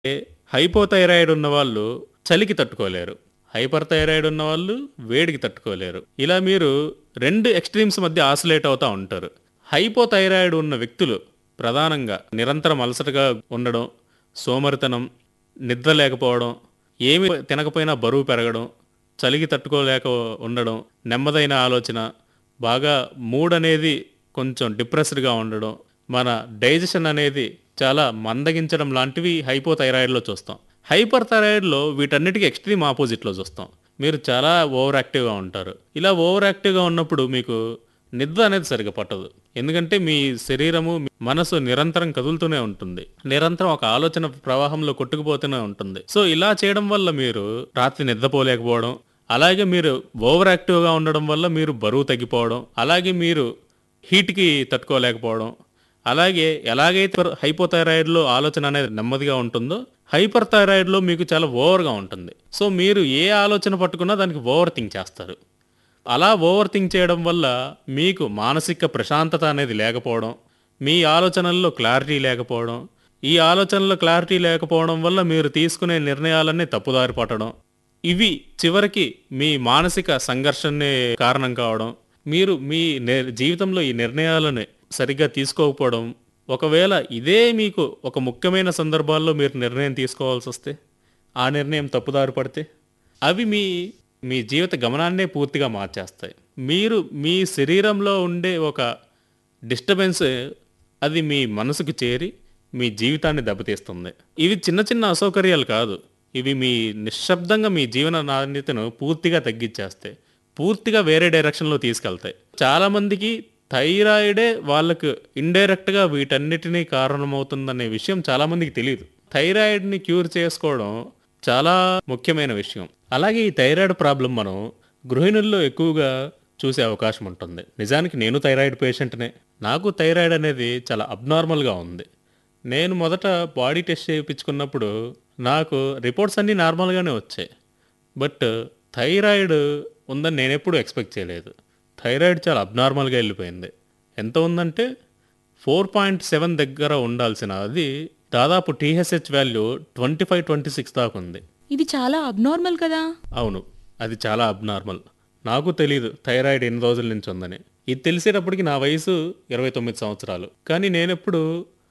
hypothyroid ఉన్న వాళ్ళు చలికి తట్టుకోలేరు హైపర్ థైరాయిడ్ ఉన్న వాళ్ళు వేడికి తట్టుకోలేరు ఇలా మీరు రెండు ఎక్స్ట్రీమ్స్ మధ్య ఆసిలేట్ అవుతూ ఉంటారు హైపోథైరాయిడ్ ఉన్న వ్యక్తులు ప్రధానంగా నిరంతరం అలసటగా ఉండడం సోమరితనం నిద్ర లేకపోవడం ఏమి తినకపోయినా బరువు పెరగడం చలికి తట్టుకోలేక ఉండడం నెమ్మదైన ఆలోచన బాగా మూడ్ అనేది కొంచెం డిప్రెస్డ్గా ఉండడం మన డైజెషన్ అనేది చాలా మందగించడం లాంటివి హైపోథైరాయిడ్లో చూస్తాం హైపర్ థైరాయిడ్లో వీటన్నిటికీ ఎక్స్ట్రీమ్ ఆపోజిట్లో చూస్తాం మీరు చాలా ఓవర్ యాక్టివ్గా ఉంటారు ఇలా ఓవర్ యాక్టివ్గా ఉన్నప్పుడు మీకు నిద్ర అనేది సరిగా పట్టదు ఎందుకంటే మీ శరీరము మీ మనసు నిరంతరం కదులుతూనే ఉంటుంది నిరంతరం ఒక ఆలోచన ప్రవాహంలో కొట్టుకుపోతూనే ఉంటుంది సో ఇలా చేయడం వల్ల మీరు రాత్రి నిద్రపోలేకపోవడం అలాగే మీరు ఓవర్ యాక్టివ్గా ఉండడం వల్ల మీరు బరువు తగ్గిపోవడం అలాగే మీరు హీట్కి తట్టుకోలేకపోవడం అలాగే ఎలాగైతే హైపోథైరాయిడ్లో ఆలోచన అనేది నెమ్మదిగా ఉంటుందో హైపర్ థైరాయిడ్లో మీకు చాలా ఓవర్గా ఉంటుంది సో మీరు ఏ ఆలోచన పట్టుకున్నా దానికి ఓవర్ థింక్ చేస్తారు అలా ఓవర్ థింక్ చేయడం వల్ల మీకు మానసిక ప్రశాంతత అనేది లేకపోవడం మీ ఆలోచనల్లో క్లారిటీ లేకపోవడం ఈ ఆలోచనలో క్లారిటీ లేకపోవడం వల్ల మీరు తీసుకునే నిర్ణయాలన్నీ తప్పుదారి పట్టడం ఇవి చివరికి మీ మానసిక సంఘర్షణే కారణం కావడం మీరు మీ నిర్- జీవితంలో ఈ నిర్ణయాలను సరిగ్గా తీసుకోకపోవడం ఒకవేళ ఇదే మీకు ఒక ముఖ్యమైన సందర్భాల్లో మీరు నిర్ణయం తీసుకోవాల్సి వస్తే ఆ నిర్ణయం తప్పుదారి పడితే అవి మీ మీ జీవిత గమనాన్నే పూర్తిగా మార్చేస్తాయి మీరు మీ శరీరంలో ఉండే ఒక డిస్టర్బెన్స్ అది మీ మనసుకు చేరి మీ జీవితాన్ని దెబ్బతీస్తుంది ఇవి చిన్న చిన్న అసౌకర్యాలు కాదు ఇవి మీ నిశ్శబ్దంగా మీ జీవన నాణ్యతను పూర్తిగా తగ్గించేస్తాయి పూర్తిగా వేరే డైరెక్షన్లో తీసుకెళ్తాయి చాలామందికి థైరాయిడే వాళ్ళకు ఇండైరెక్ట్గా వీటన్నిటినీ కారణమవుతుందనే విషయం చాలామందికి తెలియదు థైరాయిడ్ని క్యూర్ చేసుకోవడం చాలా ముఖ్యమైన విషయం అలాగే ఈ థైరాయిడ్ ప్రాబ్లం మనం గృహిణుల్లో ఎక్కువగా చూసే అవకాశం ఉంటుంది నిజానికి నేను థైరాయిడ్ పేషెంట్నే నాకు థైరాయిడ్ అనేది చాలా అబ్నార్మల్గా ఉంది నేను మొదట బాడీ టెస్ట్ చేయించుకున్నప్పుడు నాకు రిపోర్ట్స్ అన్నీ నార్మల్గానే వచ్చాయి బట్ థైరాయిడ్ ఉందని నేను ఎప్పుడూ ఎక్స్పెక్ట్ చేయలేదు థైరాయిడ్ చాలా అబ్నార్మల్గా వెళ్ళిపోయింది ఎంత ఉందంటే ఫోర్ పాయింట్ సెవెన్ దగ్గర ఉండాల్సిన అది దాదాపు TSH value twenty five twenty six దాకా ఉంది ఇది చాలా అబ్నార్మల్ కదా అవును అది చాలా అబ్నార్మల్ నాకు తెలియదు థైరాయిడ్ ఎన్ని రోజుల నుంచి ఉందని ఇది తెలిసేటప్పటికి నా వయసు ఇరవై తొమ్మిది సంవత్సరాలు కానీ నేనెప్పుడు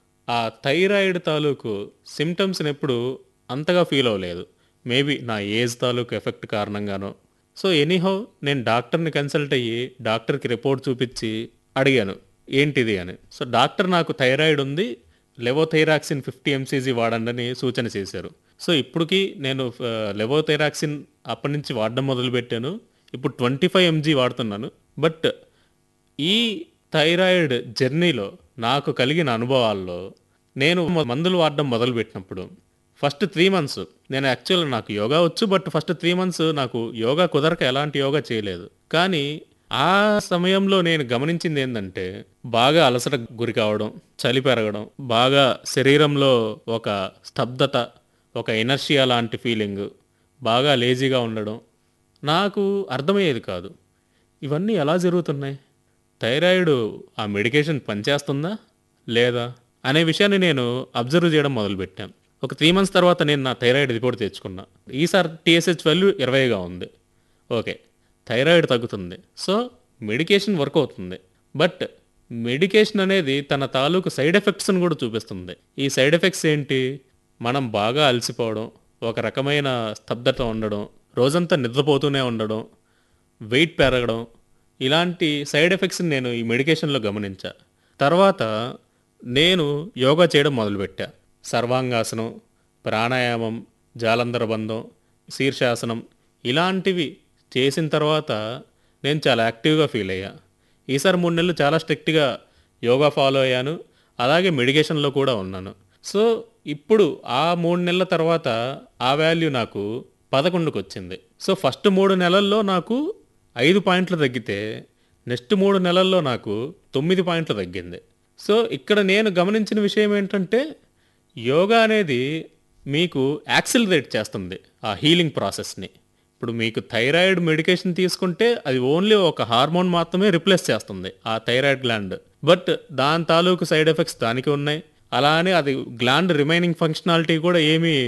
ఆ థైరాయిడ్ తాలూకు సిమ్టమ్స్ని ఎప్పుడు అంతగా ఫీల్ అవ్వలేదు మేబీ నా ఏజ్ తాలూకు ఎఫెక్ట్ కారణంగానో సో ఎనీహౌ నేను డాక్టర్ని కన్సల్ట్ అయ్యి డాక్టర్కి రిపోర్ట్ చూపించి అడిగాను ఏంటిది అని సో డాక్టర్ నాకు థైరాయిడ్ ఉంది లెవోథైరాక్సిన్ ఫిఫ్టీ ఎంసీజీ వాడండి అని సూచన చేశారు సో ఇప్పటికి నేను ఆ, లెవోథైరాక్సిన్ అప్పటి నుంచి వాడడం మొదలుపెట్టాను ఇప్పుడు ట్వంటీ ఫైవ్ ఎంజీ వాడుతున్నాను బట్ ఈ థైరాయిడ్ జర్నీలో నాకు కలిగిన అనుభవాల్లో నేను మందులు వాడడం మొదలుపెట్టినప్పుడు ఫస్ట్ త్రీ మంత్స్ నేను యాక్చువల్ నాకు యోగా వచ్చు బట్ ఫస్ట్ త్రీ మంత్స్ నాకు యోగా కుదరక ఎలాంటి యోగా చేయలేదు కానీ ఆ సమయంలో నేను గమనించింది ఏంటంటే బాగా అలసట గురి కావడం చలి పెరగడం బాగా శరీరంలో ఒక స్తబ్దత ఒక ఎనర్షియా లాంటి ఫీలింగ్ బాగా లేజీగా ఉండడం నాకు అర్థమయ్యేది కాదు ఇవన్నీ ఎలా జరుగుతున్నాయి థైరాయిడ్ ఆ మెడికేషన్ పనిచేస్తుందా లేదా అనే విషయాన్ని నేను అబ్జర్వ్ చేయడం మొదలుపెట్టాను ఒక త్రీ మంత్స్ తర్వాత నేను నా థైరాయిడ్ రిపోర్ట్ తెచ్చుకున్నా ఈసారి టీఎస్హెచ్ వాల్యూ ఇరవైగా ఉంది ఓకే థైరాయిడ్ తగ్గుతుంది సో మెడికేషన్ వర్క్ అవుతుంది బట్ మెడికేషన్ అనేది తన తాలూకు సైడ్ ఎఫెక్ట్స్ని కూడా చూపిస్తుంది ఈ సైడ్ ఎఫెక్ట్స్ ఏంటి మనం బాగా అలసిపోవడం ఒక రకమైన స్తబ్దత ఉండడం రోజంతా నిద్రపోతూనే ఉండడం వెయిట్ పెరగడం ఇలాంటి సైడ్ ఎఫెక్ట్స్ని నేను ఈ మెడికేషన్లో గమనించా తర్వాత నేను యోగా చేయడం మొదలుపెట్టా సర్వాంగాసనం ప్రాణాయామం జాలంధర బంధం శీర్షాసనం ఇలాంటివి చేసిన తర్వాత నేను చాలా యాక్టివ్గా ఫీల్ అయ్యా ఈసారి మూడు నెలలు చాలా స్ట్రిక్ట్గా యోగా ఫాలో అయ్యాను అలాగే మెడికేషన్లో కూడా ఉన్నాను సో ఇప్పుడు ఆ మూడు నెలల తర్వాత ఆ వాల్యూ నాకు పదకొండుకు వచ్చింది సో ఫస్ట్ మూడు నెలల్లో నాకు ఐదు పాయింట్లు తగ్గితే నెక్స్ట్ మూడు నెలల్లో నాకు తొమ్మిది పాయింట్లు తగ్గింది సో ఇక్కడ నేను గమనించిన విషయం ఏంటంటే యోగా అనేది మీకు యాక్సిలరేట్ చేస్తుంది ఆ హీలింగ్ ప్రాసెస్ని ఇప్పుడు మీకు థైరాయిడ్ మెడికేషన్ తీసుకుంటే అది ఓన్లీ ఒక హార్మోన్ మాత్రమే రిప్లేస్ చేస్తుంది ఆ థైరాయిడ్ గ్లాండ్ బట్ దాని తాలూకు సైడ్ ఎఫెక్ట్స్ దానికి ఉన్నాయి అలానే అది గ్లాండ్ రిమైనింగ్ ఫంక్షనాలిటీ కూడా ఏమీ